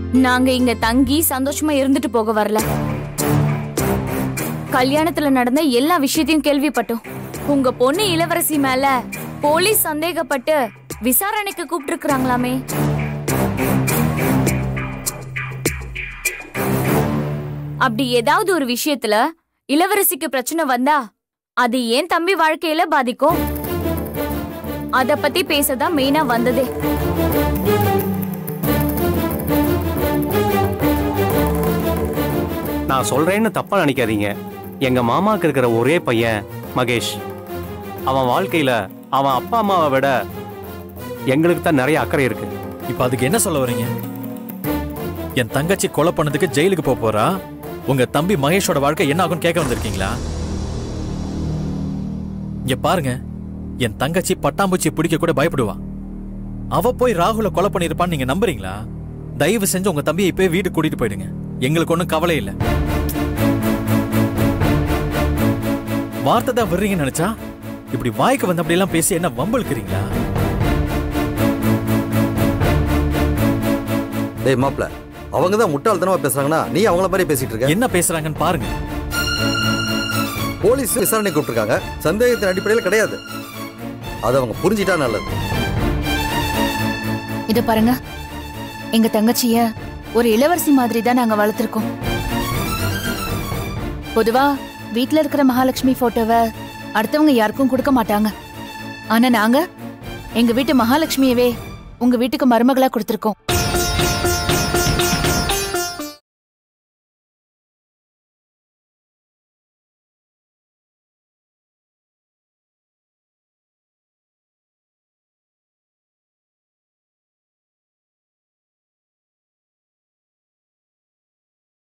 நாங்க இங்க தங்கி சந்தோஷமா இருந்துட்டு போக வரல கல்யாணத்துல நடந்த எல்லா விஷயத்தையும் கேள்விப்பட்டோம் உங்க பொண்ணு இளவரசி மேல போலீஸ் சந்தேகப்பட்டு விசாரணைக்கு கூப்பிட்டு அப்படி ஏதாவது ஒரு விஷயத்துல இளவரசிக்கு பிரச்சனை வந்தா அது ஏன் தம்பி வாழ்க்கையில பாதிக்கும் அத பத்தி பேசதான் மெயினா வந்ததே நான் சொல்றேன்னு தப்பா நினைக்காதீங்க எங்க மாமாக்கு இருக்கிற ஒரே பையன் மகேஷ் அவன் வாழ்க்கையில அவன் அப்பா அம்மாவை விட எங்களுக்கு தான் நிறைய அக்கறை இருக்கு இப்ப அதுக்கு என்ன சொல்ல வரீங்க என் தங்கச்சி கொலை பண்ணதுக்கு ஜெயிலுக்கு போக போறா உங்க தம்பி மகேஷோட வாழ்க்கை என்ன ஆகும்னு கேட்க வந்திருக்கீங்களா இங்க பாருங்க என் தங்கச்சி பட்டாம்பூச்சி பிடிக்க கூட பயப்படுவா அவ போய் ராகுல கொலை பண்ணிருப்பான்னு நீங்க நம்புறீங்களா தயவு செஞ்சு உங்க தம்பியை இப்பவே வீட்டுக்கு கூட்டிட்டு போயிடுங்க எங்களுக்கு ஒண்ணும் கவலை இல்ல வார்த்தை தான் வர்றீங்கன்னு நினைச்சா இப்படி வாய்க்கு வந்து அப்படியெல்லாம் பேசி என்ன வம்பளுக்குறீங்களா டேய் மாப்ள அவங்க தான் முட்டாள்தனமா பேசுறாங்கன்னா நீ அவங்கள மாதிரி பேசிட்டு இருக்க என்ன பேசுறாங்கன்னு பாருங்க போலீஸ் விசாரணை கூப்பிட்டுருக்காங்க சந்தேகத்தின் அடிப்படையில் கிடையாது அதை அவங்க புரிஞ்சிட்டா நல்லது இத பாருங்க எங்க தங்கச்சிய ஒரு இளவரசி மாதிரி தான் நாங்க வளர்த்திருக்கோம் பொதுவா வீட்ல இருக்கிற மகாலட்சுமி போட்டோவை அடுத்தவங்க யாருக்கும் கொடுக்க மாட்டாங்க ஆனா நாங்க எங்க வீட்டு மகாலட்சுமியவே உங்க வீட்டுக்கு மருமகளா கொடுத்திருக்கோம்